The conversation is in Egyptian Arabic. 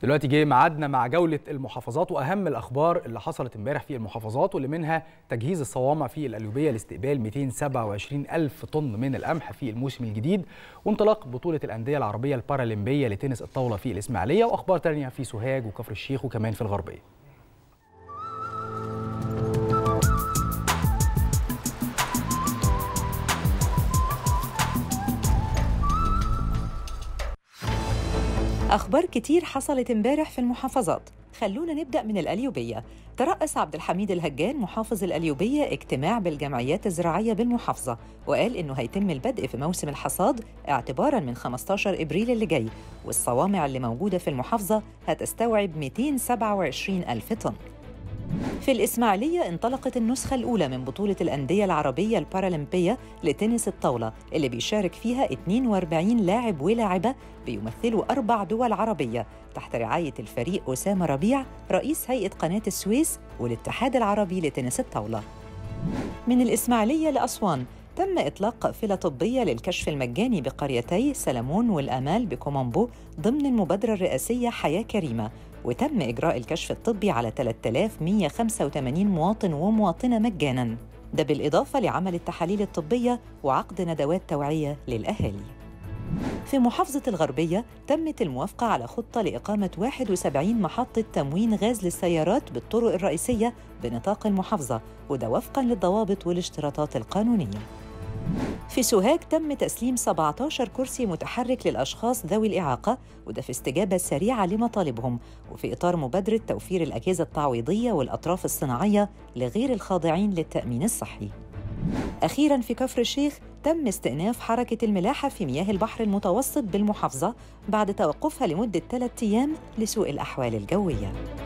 دلوقتي جه ميعادنا مع جولة المحافظات وأهم الأخبار اللي حصلت امبارح في المحافظات واللي منها تجهيز الصوامع في القليوبية لاستقبال 227 ألف طن من القمح في الموسم الجديد وانطلاق بطولة الأندية العربية البارالمبية لتنس الطاولة في الإسماعيلية وأخبار تانية في سوهاج وكفر الشيخ وكمان في الغربية أخبار كتير حصلت امبارح في المحافظات خلونا نبدأ من القليوبية ترأس عبد الحميد الهجان محافظ القليوبية اجتماع بالجمعيات الزراعية بالمحافظة وقال إنه هيتم البدء في موسم الحصاد اعتباراً من 15 إبريل اللي جاي والصوامع اللي موجودة في المحافظة هتستوعب 227 ألف طن في الإسماعيلية انطلقت النسخة الأولى من بطولة الأندية العربية البارالمبية لتنس الطاولة اللي بيشارك فيها 42 لاعب ولاعبة بيمثلوا أربع دول عربية تحت رعاية الفريق أسامة ربيع رئيس هيئة قناة السويس والاتحاد العربي لتنس الطاولة من الإسماعيلية لأسوان تم إطلاق قافلة طبية للكشف المجاني بقريتي سلمون والآمال بكومامبو ضمن المبادرة الرئاسية حياة كريمة وتم إجراء الكشف الطبي على 3185 مواطن ومواطنة مجاناً ده بالإضافة لعمل التحاليل الطبية وعقد ندوات توعية للأهالي في محافظة الغربية تمت الموافقة على خطة لإقامة 71 محطة تموين غاز للسيارات بالطرق الرئيسية بنطاق المحافظة وده وفقاً للضوابط والاشتراطات القانونية في سوهاج تم تسليم 17 كرسي متحرك للأشخاص ذوي الإعاقة وده في استجابة سريعة لمطالبهم وفي إطار مبادرة توفير الأجهزة التعويضية والأطراف الصناعية لغير الخاضعين للتأمين الصحي أخيراً في كفر الشيخ تم استئناف حركة الملاحة في مياه البحر المتوسط بالمحافظة بعد توقفها لمدة ثلاثة أيام لسوء الأحوال الجوية